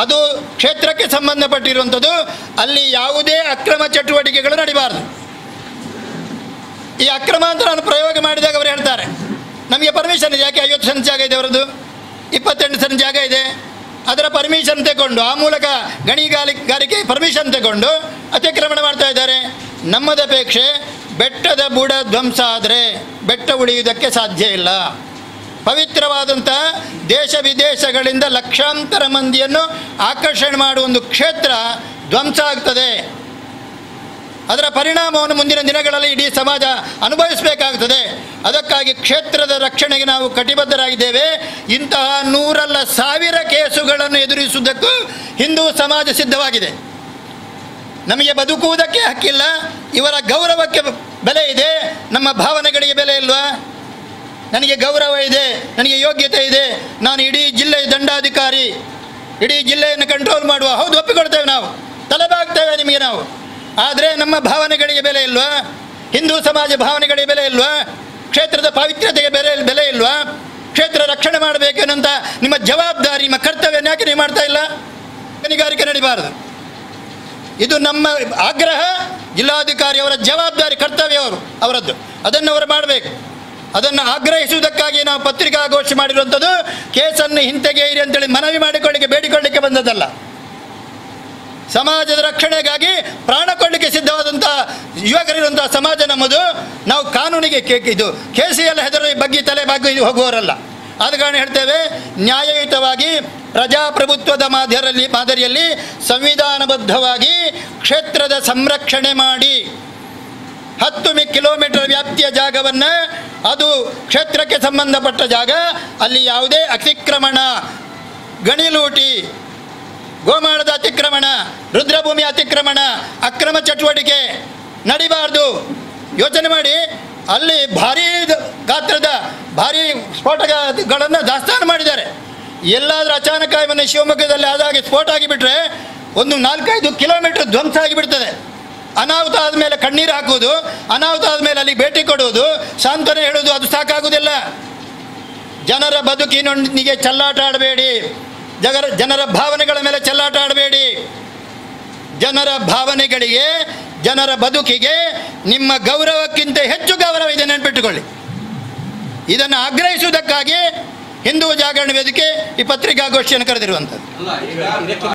ಅದು ಕ್ಷೇತ್ರಕ್ಕೆ ಸಂಬಂಧಪಟ್ಟಿರುವಂಥದ್ದು ಅಲ್ಲಿ ಯಾವುದೇ ಅಕ್ರಮ ಚಟುವಟಿಕೆಗಳು ನಡಿಬಾರದು ಈ ಅಕ್ರಮ ಅಂತ ನಾನು ಪ್ರಯೋಗ ಮಾಡಿದಾಗ ಅವರು ಹೇಳ್ತಾರೆ ನಮಗೆ ಪರ್ಮಿಷನ್ ಇದೆ ಯಾಕೆ ಐವತ್ತು ಸೆಂಟ್ ಜಾಗ ಇದೆ ಅವರದ್ದು ಇಪ್ಪತ್ತೆಂಟು ಸೆಂಟ್ ಜಾಗ ಇದೆ ಅದರ ಪರ್ಮಿಷನ್ ತಗೊಂಡು ಆ ಮೂಲಕ ಗಣಿಗಾರಿಕೆ ಪರ್ಮಿಷನ್ ತಗೊಂಡು ಅತಿಕ್ರಮಣ ಮಾಡ್ತಾ ಇದ್ದಾರೆ ನಮ್ಮದಪೇಕ್ಷೆ ಬೆಟ್ಟದ ಬುಡ ಧ್ವಂಸ ಆದರೆ ಬೆಟ್ಟ ಉಳಿಯುವುದಕ್ಕೆ ಸಾಧ್ಯ ಇಲ್ಲ ಪವಿತ್ರವಾದಂಥ ದೇಶ ವಿದೇಶಗಳಿಂದ ಲಕ್ಷಾಂತರ ಮಂದಿಯನ್ನು ಆಕರ್ಷಣೆ ಮಾಡುವ ಒಂದು ಕ್ಷೇತ್ರ ಧ್ವಂಸ ಆಗ್ತದೆ ಅದರ ಪರಿಣಾಮವನ್ನು ಮುಂದಿನ ದಿನಗಳಲ್ಲಿ ಇಡೀ ಸಮಾಜ ಅನುಭವಿಸಬೇಕಾಗುತ್ತದೆ ಅದಕ್ಕಾಗಿ ಕ್ಷೇತ್ರದ ರಕ್ಷಣೆಗೆ ನಾವು ಕಟಿಬದ್ಧರಾಗಿದ್ದೇವೆ ಇಂತಹ ನೂರಲ್ಲ ಸಾವಿರ ಕೇಸುಗಳನ್ನು ಎದುರಿಸುವುದಕ್ಕೂ ಹಿಂದೂ ಸಮಾಜ ಸಿದ್ಧವಾಗಿದೆ ನಮಗೆ ಬದುಕುವುದಕ್ಕೆ ಹಕ್ಕಿಲ್ಲ ಇವರ ಗೌರವಕ್ಕೆ ಬೆಲೆ ಇದೆ ನಮ್ಮ ಭಾವನೆಗಳಿಗೆ ಬೆಲೆ ಇಲ್ವಾ ನನಗೆ ಗೌರವ ಇದೆ ನನಗೆ ಯೋಗ್ಯತೆ ಇದೆ ನಾನು ಇಡೀ ಜಿಲ್ಲೆಯ ದಂಡಾಧಿಕಾರಿ ಇಡೀ ಜಿಲ್ಲೆಯನ್ನು ಕಂಟ್ರೋಲ್ ಮಾಡುವ ಹೌದು ಒಪ್ಪಿಕೊಳ್ತೇವೆ ನಾವು ತಲೆಬಾಗ್ತೇವೆ ನಿಮಗೆ ನಾವು ಆದರೆ ನಮ್ಮ ಭಾವನೆಗಳಿಗೆ ಬೆಲೆ ಇಲ್ವಾ ಹಿಂದೂ ಸಮಾಜ ಭಾವನೆಗಳಿಗೆ ಬೆಲೆ ಇಲ್ವಾ ಕ್ಷೇತ್ರದ ಪಾವಿತ್ರ್ಯತೆಗೆ ಬೆಲೆ ಬೆಲೆ ಇಲ್ವಾ ಕ್ಷೇತ್ರ ರಕ್ಷಣೆ ಮಾಡಬೇಕೆನ್ನುವಂಥ ನಿಮ್ಮ ಜವಾಬ್ದಾರಿ ನಿಮ್ಮ ಕರ್ತವ್ಯನ ಯಾಕೆ ನೀವು ಮಾಡ್ತಾ ಇಲ್ಲ ಗಣಿಗಾರಿಕೆ ನಡಿಬಾರದು ಇದು ನಮ್ಮ ಆಗ್ರಹ ಜಿಲ್ಲಾಧಿಕಾರಿ ಅವರ ಜವಾಬ್ದಾರಿ ಕರ್ತವ್ಯ ಅವರು ಅವರದ್ದು ಅದನ್ನು ಅವರು ಮಾಡಬೇಕು ಅದನ್ನು ಆಗ್ರಹಿಸುವುದಕ್ಕಾಗಿ ನಾವು ಪತ್ರಿಕಾಗೋಷ್ಠಿ ಮಾಡಿರುವಂಥದ್ದು ಕೇಸನ್ನು ಹಿಂತೆಗೆಯಿರಿ ಅಂತೇಳಿ ಮನವಿ ಮಾಡಿಕೊಳ್ಳಿಕ್ಕೆ ಬೇಡಿಕೊಳ್ಳಿಕ್ಕೆ ಬಂದದ್ದಲ್ಲ ಸಮಾಜದ ರಕ್ಷಣೆಗಾಗಿ ಪ್ರಾಣ ಕೊಡಲಿಕ್ಕೆ ಸಿದ್ಧವಾದಂಥ ಯುವಕರಿರುವಂಥ ಸಮಾಜ ನಮ್ಮದು ನಾವು ಕಾನೂನಿಗೆ ಕೆ- ಇದು ಕೇಸಿಯಲ್ಲ ಹೆದರಿ ಬಗ್ಗೆ ತಲೆ ಬಗ್ಗೆ ಹೋಗುವವರಲ್ಲ ಆದ ಕಾರಣ ಹೇಳ್ತೇವೆ ನ್ಯಾಯಯುತವಾಗಿ ಪ್ರಜಾಪ್ರಭುತ್ವದ ಮಾದರಿಯಲ್ಲಿ ಮಾದರಿಯಲ್ಲಿ ಸಂವಿಧಾನಬದ್ಧವಾಗಿ ಕ್ಷೇತ್ರದ ಸಂರಕ್ಷಣೆ ಮಾಡಿ ಹತ್ತು ಮಿ ಕಿಲೋಮೀಟರ್ ವ್ಯಾಪ್ತಿಯ ಜಾಗವನ್ನು ಅದು ಕ್ಷೇತ್ರಕ್ಕೆ ಸಂಬಂಧಪಟ್ಟ ಜಾಗ ಅಲ್ಲಿ ಯಾವುದೇ ಅತಿಕ್ರಮಣ ಗಣಿಲೂಟಿ ಗೋಮಾಳದ ಅತಿಕ್ರಮಣ ರುದ್ರಭೂಮಿ ಅತಿಕ್ರಮಣ ಅಕ್ರಮ ಚಟುವಟಿಕೆ ನಡಿಬಾರ್ದು ಯೋಚನೆ ಮಾಡಿ ಅಲ್ಲಿ ಭಾರೀ ದ- ಗಾತ್ರದ ಭಾರೀ ಸ್ಫೋಟಗಳನ್ನು ದಾಸ್ತಾನು ಮಾಡಿದ್ದಾರೆ ಎಲ್ಲಾದರೂ ಅಚಾನಕ ಇವನ್ನ ಶಿವಮೊಗ್ಗದಲ್ಲಿ ಆದಾಗೆ ಸ್ಫೋಟ ಆಗಿಬಿಟ್ರೆ ಒಂದು ನಾಲ್ಕೈದು ಕಿಲೋಮೀಟರ್ ಧ್ವಂಸ ಆಗಿಬಿಡ್ತದೆ ಅನಾಹುತ ಆದಮೇಲೆ ಕಣ್ಣೀರು ಹಾಕುವುದು ಅನಾಹುತ ಆದಮೇಲೆ ಅಲ್ಲಿ ಭೇಟಿ ಕೊಡುವುದು ಸಾಂತ್ವನ ಹೇಳುವುದು ಅದು ಸಾಕಾಗುವುದಿಲ್ಲ ಜನರ ಬದುಕಿನೊಂದಿಗೆ ಚೆಲ್ಲಾಟ ಆಡಬೇಡಿ ಜಗರ ಜನರ ಭಾವನೆಗಳ ಮೇಲೆ ಚೆಲ್ಲಾಟ ಆಡಬೇಡಿ ಜನರ ಭಾವನೆಗಳಿಗೆ ಜನರ ಬದುಕಿಗೆ ನಿಮ್ಮ ಗೌರವಕ್ಕಿಂತ ಹೆಚ್ಚು ಗೌರವ ಇದೆ ನೆನಪಿಟ್ಟುಕೊಳ್ಳಿ ಇದನ್ನು ಆಗ್ರಹಿಸುವುದಕ್ಕಾಗಿ ಹಿಂದೂ ಜಾಗರಣ ವೇದಿಕೆ ಈ ಪತ್ರಿಕಾಗೋಷ್ಠಿಯನ್ನು ಕರೆದಿರುವಂಥದ್ದು ಅಲ್ಲ ಈಗ ಇದಕ್ಕೆ